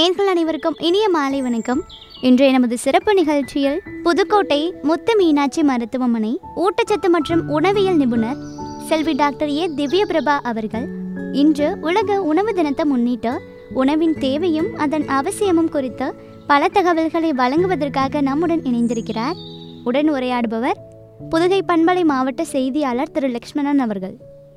நேர்கள் அனைவருக்கும் இனிய மாலை வணக்கம் இன்றைய நமது சிறப்பு நிகழ்ச்சியில் புதுக்கோட்டை முத்து மீனாட்சி மருத்துவமனை ஊட்டச்சத்து மற்றும் உணவியல் நிபுணர் செல்வி டாக்டர் ஏ திவ்ய பிரபா அவர்கள் இன்று உலக உணவு தினத்தை முன்னிட்டு உணவின் தேவையும் அதன் அவசியமும் குறித்து பல தகவல்களை வழங்குவதற்காக நம்முடன் இணைந்திருக்கிறார் உடன் உரையாடுபவர் புதுகை பண்பலை மாவட்ட செய்தியாளர் திரு லக்ஷ்மணன் அவர்கள்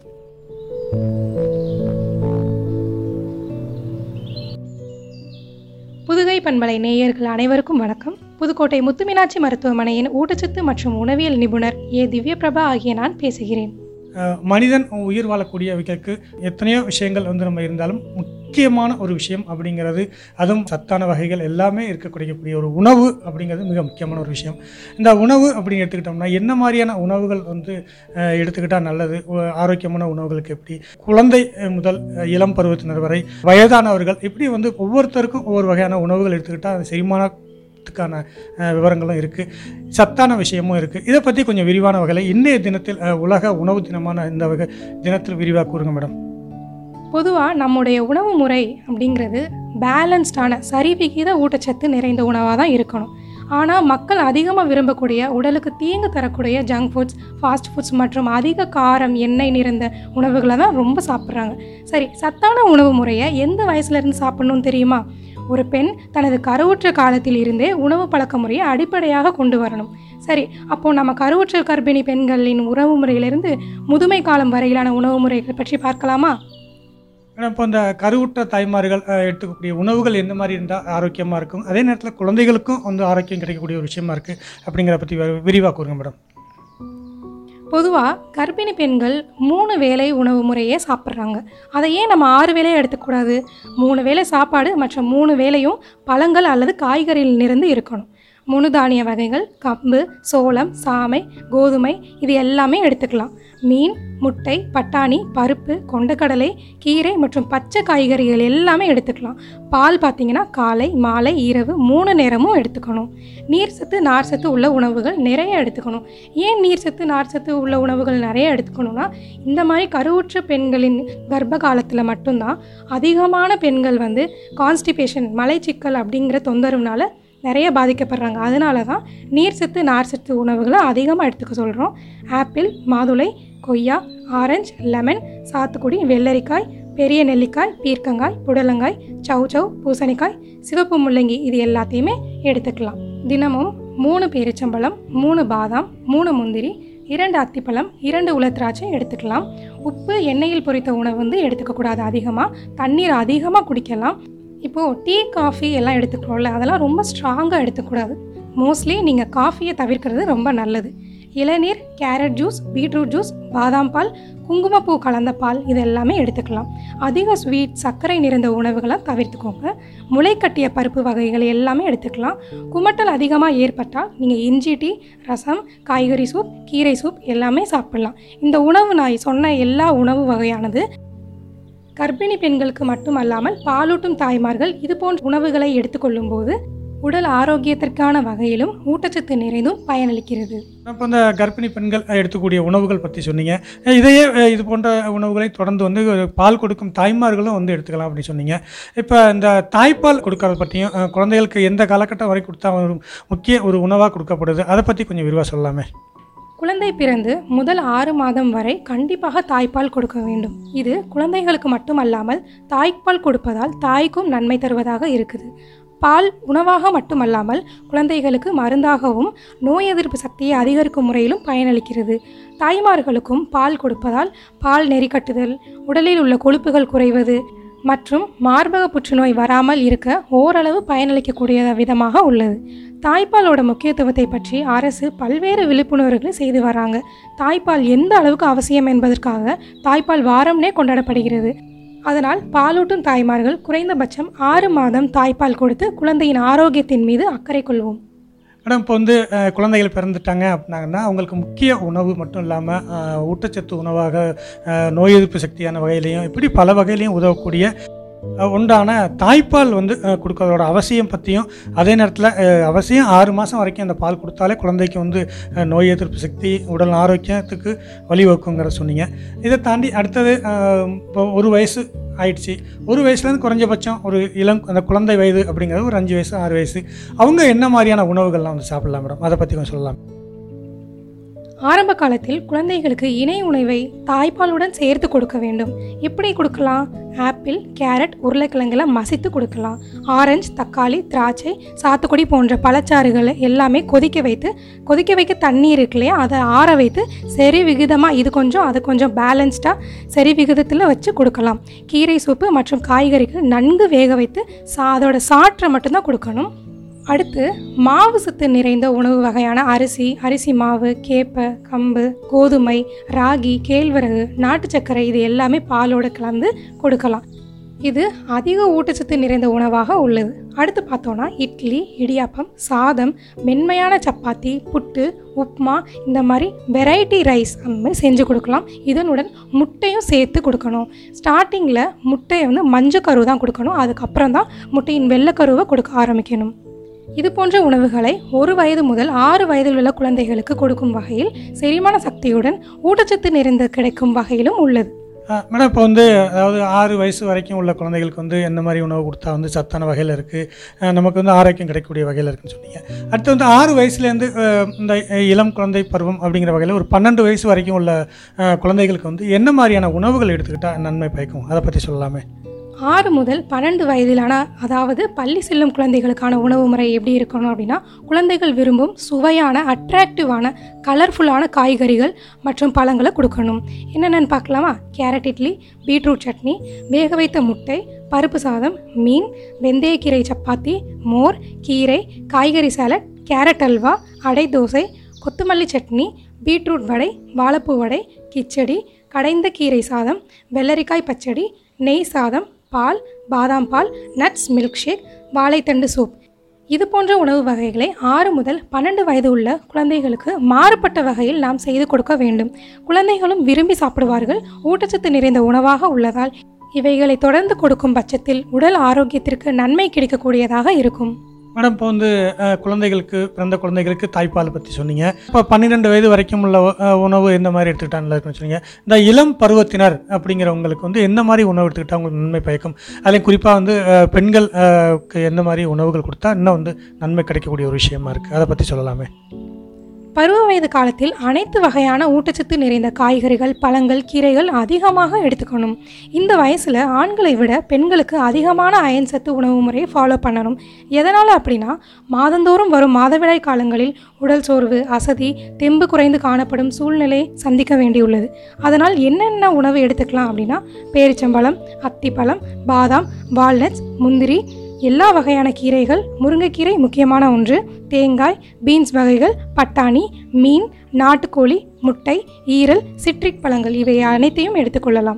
புதுகை பண்பலை நேயர்கள் அனைவருக்கும் வணக்கம் புதுக்கோட்டை முத்துமீனாட்சி மருத்துவமனையின் ஊட்டச்சத்து மற்றும் உணவியல் நிபுணர் ஏ திவ்யபிரபா ஆகிய நான் பேசுகிறேன் அஹ் மனிதன் உயிர் வாழக்கூடியவைகளுக்கு எத்தனையோ விஷயங்கள் வந்து நம்ம இருந்தாலும் முக்கியமான ஒரு விஷயம் அப்படிங்கிறது அதுவும் சத்தான வகைகள் எல்லாமே இருக்கக்கூடிய ஒரு உணவு அப்படிங்கிறது மிக முக்கியமான ஒரு விஷயம் இந்த உணவு அப்படின்னு எடுத்துக்கிட்டோம்னா என்ன மாதிரியான உணவுகள் வந்து அஹ், எடுத்துக்கிட்டால் நல்லது ஒ- ஆரோக்கியமான உணவுகளுக்கு எப்படி குழந்தை அஹ், முதல் அஹ், இளம் பருவத்தினர் வரை வயதானவர்கள் இப்படி வந்து ஒவ்வொருத்தருக்கும் ஒவ்வொரு வகையான உணவுகள் எடுத்துக்கிட்டால் அது செரிமானத்துக்கான அஹ், விவரங்களும் இருக்குது சத்தான விஷயமும் இருக்குது இதை பற்றி கொஞ்சம் விரிவான வகையில் இன்றைய தினத்தில் அஹ், உலக உணவு தினமான இந்த வகை தினத்தில் விரிவாக கூறுங்க மேடம் பொதுவாக நம்முடைய உணவு முறை அப்படிங்கிறது பேலன்ஸ்டான சரிவிகித ஊட்டச்சத்து நிறைந்த உணவாக தான் இருக்கணும் ஆனால் மக்கள் அதிகமாக விரும்பக்கூடிய உடலுக்கு தீங்கு தரக்கூடிய ஜங்க் ஃபுட்ஸ் ஃபாஸ்ட் ஃபுட்ஸ் மற்றும் அதிக காரம் எண்ணெய் நிறைந்த உணவுகளை தான் ரொம்ப சாப்பிட்றாங்க சரி சத்தான உணவு முறையை எந்த வயசுலேருந்து சாப்பிடணும்னு தெரியுமா ஒரு பெண் தனது கருவுற்ற காலத்தில் இருந்தே உணவு பழக்க முறையை அடிப்படையாக கொண்டு வரணும் சரி அப்போது நம்ம கருவுற்ற கர்ப்பிணி பெண்களின் உணவு முறையிலிருந்து முதுமை காலம் வரையிலான உணவு முறைகள் பற்றி பார்க்கலாமா மேடம் இப்போ இந்த கருவுற்ற தாய்மார்கள் அஹ், எடுத்துக்கக்கூடிய உணவுகள் எந்த மாதிரி இருந்தால் ஆரோக்கியமாக இருக்கும் அதே நேரத்தில் குழந்தைகளுக்கும் வந்து ஆரோக்கியம் கிடைக்கக்கூடிய ஒரு விஷயமா இருக்குது அப்படிங்கிறத பற்றி விரிவாக கூறுங்க மேடம் பொதுவாக கர்ப்பிணி பெண்கள் மூணு வேளை உணவு முறையே சாப்பிட்றாங்க அதை ஏன் நம்ம ஆறு வேளையை எடுத்துக்கூடாது மூணு வேளை சாப்பாடு மற்றும் மூணு வேளையும் பழங்கள் அல்லது காய்கறியிலிருந்து இருக்கணும் முழு தானிய வகைகள் கம்பு சோளம் சாமை கோதுமை இது எல்லாமே எடுத்துக்கலாம் மீன் முட்டை பட்டாணி பருப்பு கொண்டக்கடலை கீரை மற்றும் பச்சை காய்கறிகள் எல்லாமே எடுத்துக்கலாம் பால் பார்த்தீங்கன்னா காலை மாலை இரவு மூணு நேரமும் எடுத்துக்கணும் நீர் சத்து நார் சத்து உள்ள உணவுகள் நிறைய எடுத்துக்கணும் ஏன் நீர் சத்து நார் சத்து உள்ள உணவுகள் நிறைய எடுத்துக்கணும்னா இந்த மாதிரி கருவுற்ற பெண்களின் கர்ப்ப காலத்தில் மட்டும்தான் அதிகமான பெண்கள் வந்து கான்ஸ்டிபேஷன் மலைச்சிக்கல் அப்படிங்கிற தொந்தரவுனால நிறைய பாதிக்கப்படுறாங்க அதனால தான் நீர் சத்து நார் சத்து உணவுகளை அதிகமாக எடுத்துக்க சொல்கிறோம் ஆப்பிள் மாதுளை கொய்யா ஆரஞ்சு லெமன் சாத்துக்குடி வெள்ளரிக்காய் பெரிய நெல்லிக்காய் பீர்க்கங்காய் புடலங்காய் சவ் சவ் பூசணிக்காய் சிவப்பு முள்ளங்கி இது எல்லாத்தையுமே எடுத்துக்கலாம் தினமும் மூணு பேரிச்சம்பழம் மூணு பாதாம் மூணு முந்திரி இரண்டு அத்திப்பழம் இரண்டு உலத்திராட்சை எடுத்துக்கலாம் உப்பு எண்ணெயில் பொரித்த உணவு வந்து எடுத்துக்கக்கூடாது அதிகமாக தண்ணீர் அதிகமாக குடிக்கலாம் இப்போது டீ காஃபி எல்லாம் எடுத்துக்கிறோம்ல அதெல்லாம் ரொம்ப ஸ்ட்ராங்காக எடுத்துக்கூடாது மோஸ்ட்லி நீங்கள் காஃபியை தவிர்க்கிறது ரொம்ப நல்லது இளநீர் கேரட் ஜூஸ் பீட்ரூட் ஜூஸ் பாதாம் பால் குங்குமப்பூ கலந்த பால் இது எல்லாமே எடுத்துக்கலாம் அதிக ஸ்வீட் சர்க்கரை நிறைந்த உணவுகளை தவிர்த்துக்கோங்க முளைக்கட்டிய பருப்பு வகைகள் எல்லாமே எடுத்துக்கலாம் குமட்டல் அதிகமாக ஏற்பட்டால் நீங்கள் இஞ்சி டீ ரசம் காய்கறி சூப் கீரை சூப் எல்லாமே சாப்பிடலாம் இந்த உணவு நான் சொன்ன எல்லா உணவு வகையானது கர்ப்பிணி பெண்களுக்கு மட்டுமல்லாமல் பாலூட்டும் தாய்மார்கள் இது போன்ற உணவுகளை எடுத்துக்கொள்ளும் போது உடல் ஆரோக்கியத்திற்கான வகையிலும் ஊட்டச்சத்து நிறைந்தும் பயனளிக்கிறது இப்போ இந்த கர்ப்பிணி பெண்கள் அஹ், எடுத்துக்கூடிய உணவுகள் பற்றி சொன்னீங்க அஹ், இதையே அஹ், இது போன்ற உணவுகளை தொடர்ந்து வந்து ஒரு பால் கொடுக்கும் தாய்மார்களும் வந்து எடுத்துக்கலாம் அப்படின்னு சொன்னீங்க இப்போ இந்த தாய்ப்பால் கொடுக்கறத பற்றியும் அஹ், குழந்தைகளுக்கு எந்த காலகட்டம் வரை கொடுத்தா ஒரு முக்கிய ஒரு உணவாக கொடுக்கப்படுது அதை பற்றி கொஞ்சம் விரிவாக சொல்லலாமே குழந்தை பிறந்து முதல் ஆறு மாதம் வரை கண்டிப்பாக தாய்ப்பால் கொடுக்க வேண்டும் இது குழந்தைகளுக்கு மட்டுமல்லாமல் தாய்ப்பால் கொடுப்பதால் தாய்க்கும் நன்மை தருவதாக இருக்குது பால் உணவாக மட்டுமல்லாமல் குழந்தைகளுக்கு மருந்தாகவும் நோய் எதிர்ப்பு சக்தியை அதிகரிக்கும் முறையிலும் பயனளிக்கிறது தாய்மார்களுக்கும் பால் கொடுப்பதால் பால் நெறிக்கட்டுதல் உடலில் உள்ள கொழுப்புகள் குறைவது மற்றும் மார்பக புற்றுநோய் வராமல் இருக்க ஓரளவு பயனளிக்கக்கூடிய விதமாக உள்ளது தாய்ப்பாலோட முக்கியத்துவத்தை பற்றி அரசு பல்வேறு விழிப்புணர்வுகளை செய்து வராங்க தாய்ப்பால் எந்த அளவுக்கு அவசியம் என்பதற்காக தாய்ப்பால் வாரம்னே கொண்டாடப்படுகிறது அதனால் பாலூட்டும் தாய்மார்கள் குறைந்தபட்சம் ஆறு மாதம் தாய்ப்பால் கொடுத்து குழந்தையின் ஆரோக்கியத்தின் மீது அக்கறை கொள்வோம் மேடம் இப்போ வந்து அஹ், குழந்தைகள் பிறந்துட்டாங்க அப்படின்னாங்கன்னா அவங்களுக்கு முக்கிய உணவு மட்டும் இல்லாமல் ஊட்டச்சத்து உணவாக அஹ், நோய் எதிர்ப்பு சக்தியான வகையிலையும் இப்படி பல வகையிலையும் உதவக்கூடிய அஹ், உண்டான தாய்ப்பால் வந்து அஹ், கொடுக்கறதோட அவசியம் பற்றியும் அதே நேரத்தில் அவசியம் ஆறு மாதம் வரைக்கும் அந்த பால் கொடுத்தாலே குழந்தைக்கு வந்து அஹ், நோய் எதிர்ப்பு சக்தி உடல் ஆரோக்கியத்துக்கு வழிவகுக்குங்கிற சொன்னீங்க இதை தாண்டி அடுத்தது அஹ், இப்போ ஒரு வயசு ஆயிடுச்சு ஒரு வயசுலேருந்து குறைஞ்சபட்சம் ஒரு இளம் அந்த குழந்தை வயது அப்படிங்கிறது ஒரு அஞ்சு வயசு ஆறு வயசு அவங்க என்ன மாதிரியான உணவுகள்லாம் வந்து சாப்பிடலாம் மேடம் அதை பற்றி கொஞ்சம் சொல்லலாம் ஆரம்ப காலத்தில் குழந்தைகளுக்கு இணை உணவை தாய்ப்பாலுடன் சேர்த்து கொடுக்க வேண்டும் எப்படி கொடுக்கலாம் ஆப்பிள் கேரட் உருளைக்கிழங்குல மசித்து கொடுக்கலாம் ஆரஞ்சு தக்காளி திராட்சை சாத்துக்குடி போன்ற பழச்சாறுகளை எல்லாமே கொதிக்க வைத்து கொதிக்க வைக்க தண்ணி இருக்கு இல்லையா அதை ஆற வைத்து சரி விகிதமாக இது கொஞ்சம் அது கொஞ்சம் பேலன்ஸ்டாக சரி விகிதத்தில் வச்சு கொடுக்கலாம் கீரை சூப்பு மற்றும் காய்கறிகள் நன்கு வேக வைத்து சா அதோட சாற்றை மட்டும்தான் கொடுக்கணும் அடுத்து மாவு சத்து நிறைந்த உணவு வகையான அரிசி அரிசி மாவு கேப்பை கம்பு கோதுமை ராகி கேழ்வரகு நாட்டு சர்க்கரை இது எல்லாமே பாலோட கலந்து கொடுக்கலாம் இது அதிக ஊட்டச்சத்து நிறைந்த உணவாக உள்ளது அடுத்து பார்த்தோன்னா இட்லி இடியாப்பம் சாதம் மென்மையான சப்பாத்தி புட்டு உப்மா இந்த மாதிரி வெரைட்டி ரைஸ் அந்த மாதிரி செஞ்சு கொடுக்கலாம் இதனுடன் முட்டையும் சேர்த்து கொடுக்கணும் ஸ்டார்டிங்கில் முட்டையை வந்து மஞ்சள் கரு தான் கொடுக்கணும் அதுக்கப்புறம் தான் முட்டையின் வெள்ளைக்கருவை கொடுக்க ஆரம்பிக்கணும் இது போன்ற உணவுகளை ஒரு வயது முதல் ஆறு வயதில் உள்ள குழந்தைகளுக்கு கொடுக்கும் வகையில் செரிமான சக்தியுடன் ஊட்டச்சத்து நிறைந்த கிடைக்கும் வகையிலும் உள்ளது ஆ, மேடம் இப்போ வந்து அதாவது ஆறு வயசு வரைக்கும் உள்ள குழந்தைகளுக்கு வந்து எந்த மாதிரி உணவு கொடுத்தா வந்து சத்தான வகையில் இருக்குது நமக்கு வந்து ஆரோக்கியம் கிடைக்கக்கூடிய வகையில் இருக்குன்னு சொன்னீங்க அடுத்து வந்து ஆறு வயசுலேருந்து இந்த இளம் குழந்தை பருவம் அப்படிங்கிற வகையில் ஒரு பன்னெண்டு வயசு வரைக்கும் உள்ள ஆ, குழந்தைகளுக்கு வந்து என்ன மாதிரியான உணவுகள் எடுத்துக்கிட்டால் நன்மை பயக்கும் அதை பற்றி சொல்லலாமே ஆறு முதல் பன்னெண்டு வயதிலான அதாவது பள்ளி செல்லும் குழந்தைகளுக்கான உணவு முறை எப்படி இருக்கணும் அப்படின்னா குழந்தைகள் விரும்பும் சுவையான அட்ராக்டிவான கலர்ஃபுல்லான காய்கறிகள் மற்றும் பழங்களை கொடுக்கணும் என்னென்னு பார்க்கலாமா கேரட் இட்லி பீட்ரூட் சட்னி வேக வைத்த முட்டை பருப்பு சாதம் மீன் வெந்தயக்கீரை சப்பாத்தி மோர் கீரை காய்கறி சாலட் கேரட் அல்வா அடை தோசை கொத்தமல்லி சட்னி பீட்ரூட் வடை வாழைப்பூ வடை கிச்சடி கடைந்த கீரை சாதம் வெள்ளரிக்காய் பச்சடி நெய் சாதம் பால் பாதாம் பால் நட்ஸ் மில்க் ஷேக் வாழைத்தண்டு சூப் இது போன்ற உணவு வகைகளை ஆறு முதல் பன்னெண்டு வயது உள்ள குழந்தைகளுக்கு மாறுபட்ட வகையில் நாம் செய்து கொடுக்க வேண்டும் குழந்தைகளும் விரும்பி சாப்பிடுவார்கள் ஊட்டச்சத்து நிறைந்த உணவாக உள்ளதால் இவைகளை தொடர்ந்து கொடுக்கும் பட்சத்தில் உடல் ஆரோக்கியத்திற்கு நன்மை கிடைக்கக்கூடியதாக இருக்கும் மேடம் இப்போ வந்து அஹ், குழந்தைகளுக்கு பிறந்த குழந்தைகளுக்கு தாய்ப்பால் பற்றி சொன்னீங்க இப்போ பன்னிரெண்டு வயது வரைக்கும் உள்ள அஹ், உணவு எந்த மாதிரி எடுத்துக்கிட்டா நல்லா இருக்குன்னு சொன்னீங்க இந்த இளம் பருவத்தினர் அப்படிங்கிறவங்களுக்கு வந்து எந்த மாதிரி உணவு எடுத்துக்கிட்டா உங்களுக்கு நன்மை பயக்கும் அதுலேயும் குறிப்பாக வந்து அஹ், பெண்கள் அஹ், க்கு எந்த மாதிரி உணவுகள் கொடுத்தா இன்னும் வந்து நன்மை கிடைக்கக்கூடிய ஒரு விஷயமா இருக்குது அதை பற்றி சொல்லலாமே பருவ வயது காலத்தில் அனைத்து வகையான ஊட்டச்சத்து நிறைந்த காய்கறிகள் பழங்கள் கீரைகள் அதிகமாக எடுத்துக்கணும் இந்த வயசில் ஆண்களை விட பெண்களுக்கு அதிகமான அயன் சத்து உணவு முறையை ஃபாலோ பண்ணணும் எதனால் அப்படின்னா மாதந்தோறும் வரும் மாதவிடாய் காலங்களில் உடல் சோர்வு அசதி தெம்பு குறைந்து காணப்படும் சூழ்நிலையை சந்திக்க வேண்டியுள்ளது அதனால் என்னென்ன உணவு எடுத்துக்கலாம் அப்படின்னா பேரிச்சம்பழம் அத்திப்பழம் பாதாம் வால்நட்ஸ் முந்திரி எல்லா வகையான கீரைகள் முருங்கைக்கீரை முக்கியமான ஒன்று தேங்காய் பீன்ஸ் வகைகள் பட்டாணி மீன் நாட்டுக்கோழி முட்டை ஈரல் சிட்ரிக் பழங்கள் இவை அனைத்தையும் எடுத்துக்கொள்ளலாம்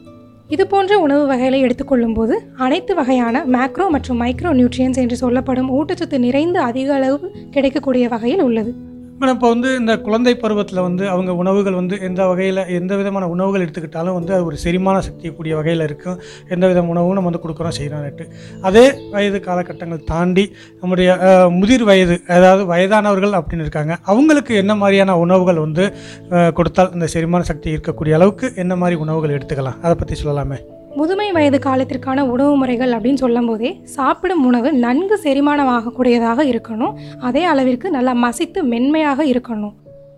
இது போன்ற உணவு வகைகளை எடுத்துக்கொள்ளும்போது அனைத்து வகையான மேக்ரோ மற்றும் மைக்ரோ நியூட்ரியன்ஸ் என்று சொல்லப்படும் ஊட்டச்சத்து நிறைந்து அதிக அளவு கிடைக்கக்கூடிய வகையில் உள்ளது மேடம் இப்போ வந்து இந்த குழந்தை பருவத்தில் வந்து அவங்க உணவுகள் வந்து எந்த வகையில் எந்த விதமான உணவுகள் எடுத்துக்கிட்டாலும் வந்து அது ஒரு செரிமான சக்தி கூடிய வகையில் இருக்கும் எந்த வித உணவும் நம்ம வந்து கொடுக்குறோம் செய்கிறோம்னுட்டு அதே வயது காலகட்டங்கள் தாண்டி நம்முடைய அஹ், முதிர் வயது அதாவது வயதானவர்கள் அப்படின்னு இருக்காங்க அவங்களுக்கு என்ன மாதிரியான உணவுகள் வந்து அஹ், கொடுத்தால் இந்த செரிமான சக்தி இருக்கக்கூடிய அளவுக்கு என்ன மாதிரி உணவுகள் எடுத்துக்கலாம் அதை பற்றி சொல்லலாமே முதுமை வயது காலத்திற்கான உணவு முறைகள் அப்படின்னு சொல்லும்போதே சாப்பிடும் உணவு நன்கு செரிமானமாகக்கூடியதாக இருக்கணும் அதே அளவிற்கு நல்லா மசித்து மென்மையாக இருக்கணும்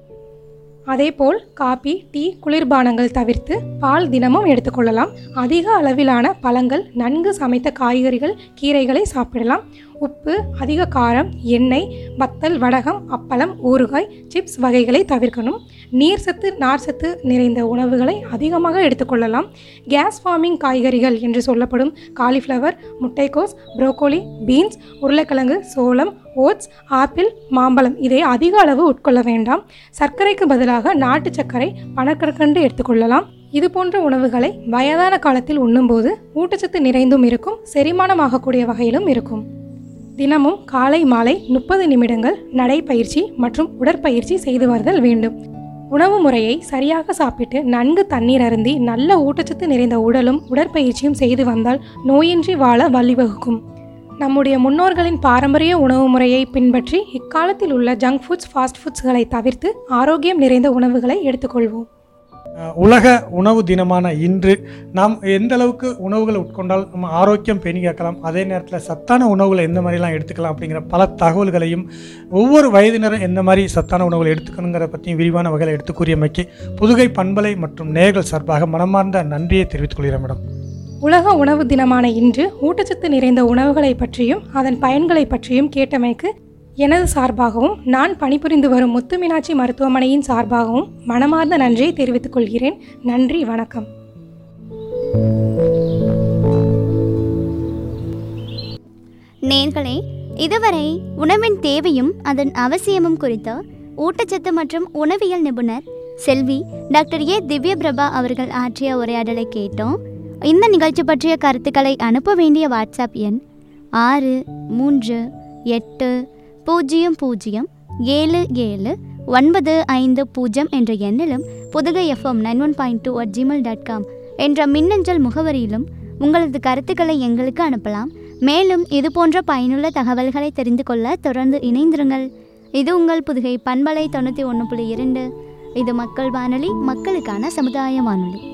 அதேபோல் காபி டீ குளிர்பானங்கள் தவிர்த்து பால் தினமும் எடுத்துக்கொள்ளலாம் அதிக அளவிலான பழங்கள் நன்கு சமைத்த காய்கறிகள் கீரைகளை சாப்பிடலாம் உப்பு அதிக காரம் எண்ணெய் வத்தல் வடகம் அப்பளம் ஊறுகாய் சிப்ஸ் வகைகளை தவிர்க்கணும் நீர் சத்து நார் சத்து நிறைந்த உணவுகளை அதிகமாக எடுத்துக்கொள்ளலாம் கேஸ் ஃபார்மிங் காய்கறிகள் என்று சொல்லப்படும் காலிஃப்ளவர் முட்டைக்கோஸ் புரோக்கோலி பீன்ஸ் உருளைக்கிழங்கு சோளம் ஓட்ஸ் ஆப்பிள் மாம்பழம் இதை அதிக அளவு உட்கொள்ள வேண்டாம் சர்க்கரைக்கு பதிலாக நாட்டு சர்க்கரை பனக்கற்கண்டு எடுத்துக்கொள்ளலாம் இது போன்ற உணவுகளை வயதான காலத்தில் உண்ணும்போது ஊட்டச்சத்து நிறைந்தும் இருக்கும் செரிமானமாகக்கூடிய வகையிலும் இருக்கும் தினமும் காலை மாலை முப்பது நிமிடங்கள் நடைப்பயிற்சி மற்றும் உடற்பயிற்சி செய்து வருதல் வேண்டும் உணவு முறையை சரியாக சாப்பிட்டு நன்கு தண்ணீர் அருந்தி நல்ல ஊட்டச்சத்து நிறைந்த உடலும் உடற்பயிற்சியும் செய்து வந்தால் நோயின்றி வாழ வழிவகுக்கும் நம்முடைய முன்னோர்களின் பாரம்பரிய உணவு முறையை பின்பற்றி இக்காலத்தில் உள்ள ஜங்க் ஃபுட்ஸ் ஃபாஸ்ட் ஃபுட்ஸ்களை தவிர்த்து ஆரோக்கியம் நிறைந்த உணவுகளை எடுத்துக்கொள்வோம் அஹ், உலக உணவு தினமான இன்று நாம் எந்த அளவுக்கு உணவுகளை உட்கொண்டால் நம்ம ஆரோக்கியம் பேணி காக்கலாம் அதே நேரத்தில் சத்தான உணவுகளை எந்த மாதிரிலாம் எடுத்துக்கலாம் அப்படிங்கிற பல தகவல்களையும் ஒவ்வொரு வயதினரும் எந்த மாதிரி சத்தான உணவுகளை எடுத்துக்கணுங்கிற பற்றியும் விரிவான வகையில் எடுத்து கூறியமைக்கு புதுகை பண்பலை மற்றும் நேர்கள் சார்பாக மனமார்ந்த நன்றியை தெரிவித்துக் கொள்கிறேன் மேடம் உலக உணவு தினமான இன்று ஊட்டச்சத்து நிறைந்த உணவுகளை பற்றியும் அதன் பயன்களை பற்றியும் கேட்டமைக்கு எனது சார்பாகவும் நான் பணிபுரிந்து வரும் முத்து மீனாட்சி மருத்துவமனையின் சார்பாகவும் மனமார்ந்த நன்றியை தெரிவித்துக் கொள்கிறேன் நன்றி வணக்கம் நேர்களே இதுவரை உணவின் தேவையும் அதன் அவசியமும் குறித்த ஊட்டச்சத்து மற்றும் உணவியல் நிபுணர் செல்வி டாக்டர் ஏ திவ்ய பிரபா அவர்கள் ஆற்றிய உரையாடலை கேட்டோம் இந்த நிகழ்ச்சி பற்றிய கருத்துக்களை அனுப்ப வேண்டிய வாட்ஸ்அப் எண் ஆறு மூன்று எட்டு பூஜ்ஜியம் பூஜ்ஜியம் ஏழு ஏழு ஒன்பது ஐந்து பூஜ்ஜியம் என்ற எண்ணிலும் Pudugai FM nine one point two at Gmail dot com என்ற மின்னஞ்சல் முகவரியிலும் உங்களது கருத்துக்களை எங்களுக்கு அனுப்பலாம் மேலும் இது போன்ற பயனுள்ள தகவல்களை தெரிந்து கொள்ள தொடர்ந்து இணைந்திருங்கள் இது உங்கள் புதுகை பண்பலை தொண்ணூற்றி ஒன்று புள்ளி இரண்டு இது மக்கள் வானொலி மக்களுக்கான சமுதாய வானொலி